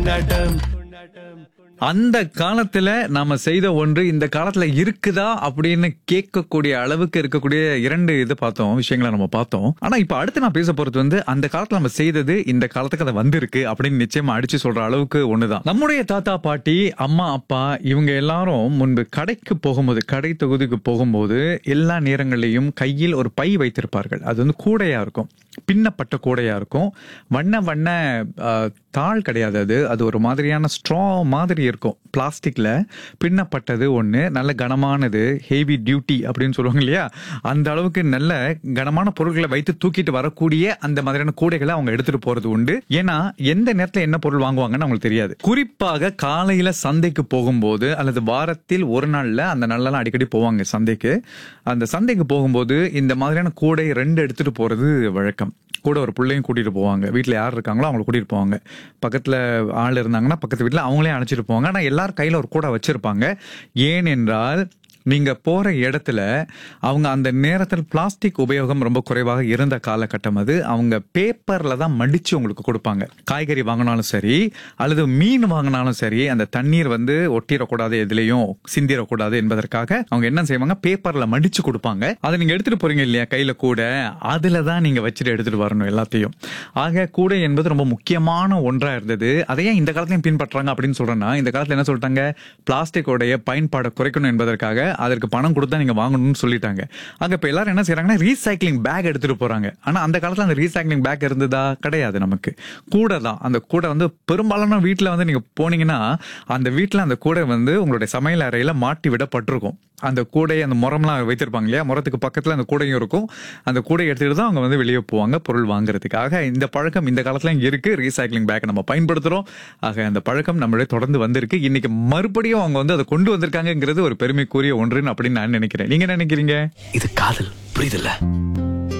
அந்த காலத்துல நாம செய்த ஒன்று இந்த காலத்துல இருக்குதா அப்படின்னு கேட்கக்கூடிய அளவுக்கு இருக்கக்கூடிய இரண்டு இது பார்த்தோம் விஷயங்களை நம்ம பார்த்தோம் ஆனா இப்ப அடுத்து நான் பேச போறது வந்து அந்த காலத்துல நம்ம செய்தது இந்த காலத்துக்கு அதை வந்திருக்கு அப்படின்னு நிச்சயமா அடிச்சு சொல்ற அளவுக்கு ஒண்ணுதான் நம்முடைய தாத்தா பாட்டி அம்மா அப்பா இவங்க எல்லாரும் முன்பு கடைக்கு போகும்போது கடை தொகுதிக்கு போகும்போது எல்லா நேரங்களிலையும் கையில் ஒரு பை வைத்திருப்பார்கள் அது வந்து கூடையா இருக்கும் பின்னப்பட்ட கூடையா இருக்கும் வண்ண வண்ண அஹ், தாள் கிடையாது அது அது ஒரு மாதிரியான ஸ்ட்ரா மாதிரி இருக்கும் பிளாஸ்டிக்ல பின்னப்பட்டது ஒண்ணு நல்ல கனமானது ஹெவி டியூட்டி அப்படின்னு சொல்லுவாங்க இல்லையா அந்த அளவுக்கு நல்ல கனமான பொருட்களை வைத்து தூக்கிட்டு வரக்கூடிய அந்த மாதிரியான கூடைகளை அவங்க எடுத்துட்டு போறது உண்டு ஏன்னா எந்த நேரத்துல என்ன பொருள் வாங்குவாங்கன்னு அவங்களுக்கு தெரியாது குறிப்பாக காலையில சந்தைக்கு போகும்போது அல்லது வாரத்தில் ஒரு நாள்ல அந்த நாள்லாம் அடிக்கடி போவாங்க சந்தைக்கு அந்த சந்தைக்கு போகும்போது இந்த மாதிரியான கூடை ரெண்டு எடுத்துட்டு போறது வழக்கம் கூட ஒரு பிள்ளையும் கூட்டிட்டு போவாங்க வீட்டில் யார் இருக்காங்களோ அவங்கள கூட்டிட்டு போவாங்க பக்கத்துல ஆள் இருந்தாங்கன்னா பக்கத்து வீட்டில் அவங்களே அழைச்சிட்டு போவாங்க ஆனால் எல்லாரும் கையில ஒரு கூடை வச்சிருப்பாங்க ஏனென்றால் நீங்க போற இடத்துல அவங்க அந்த நேரத்தில் பிளாஸ்டிக் உபயோகம் ரொம்ப குறைவாக இருந்த காலகட்டம் அது அவங்க பேப்பர்ல தான் மடிச்சு உங்களுக்கு கொடுப்பாங்க காய்கறி வாங்கினாலும் சரி அல்லது மீன் வாங்கினாலும் சரி அந்த தண்ணீர் வந்து ஒட்டிடக்கூடாது எதுலயும் சிந்திடக்கூடாது என்பதற்காக அவங்க என்ன செய்வாங்க பேப்பர்ல மடிச்சு கொடுப்பாங்க அதை நீங்க எடுத்துட்டு போறீங்க இல்லையா கையில கூட அதுல தான் நீங்க வச்சுட்டு எடுத்துட்டு வரணும் எல்லாத்தையும் ஆக கூடை என்பது ரொம்ப முக்கியமான ஒன்றா இருந்தது அதையே இந்த காலத்திலையும் பின்பற்றாங்க அப்படின்னு சொல்றேன்னா இந்த காலத்துல என்ன சொல்லிட்டாங்க பிளாஸ்டிக்கோடைய பயன்பாடை குறைக்கணும் என்பதற்காக அதற்கு பணம் கொடுத்தா நீங்க வாங்கணும்னு சொல்லிட்டாங்க அங்க இப்ப எல்லாரும் என்ன செய்யறாங்கன்னா ரீசைக்ளிங் பேக் எடுத்துட்டு போறாங்க ஆனா அந்த காலத்துல அந்த ரீசைக்ளிங் பேக் இருந்ததா கிடையாது நமக்கு கூட தான் அந்த கூடை வந்து பெரும்பாலான வீட்டுல வந்து நீங்க போனீங்கன்னா அந்த வீட்டுல அந்த கூடை வந்து உங்களுடைய சமையல் அறையில மாட்டி விடப்பட்டிருக்கும் அந்த கூடை அந்த முரம்லாம் வைத்திருப்பாங்க இல்லையா முரத்துக்கு பக்கத்துல அந்த கூடையும் இருக்கும் அந்த கூடையை எடுத்துட்டு தான் அவங்க வந்து வெளியே போவாங்க பொருள் வாங்குறதுக்காக இந்த பழக்கம் இந்த காலத்துல இங்க இருக்கு ரீசைக்ளிங் பேக் நம்ம பயன்படுத்துறோம் ஆக அந்த பழக்கம் நம்மளே தொடர்ந்து வந்திருக்கு இன்னைக்கு மறுபடியும் அவங்க வந்து அதை கொண்டு வந்திருக்காங்கிறது ஒரு பெருமைக்குரிய ஒன்றுன்னு அப்படின்னு நான் நினைக்கிறேன் நீங்க என்ன நினைக்கிறீங்க இது காதல் புரியுதுல்ல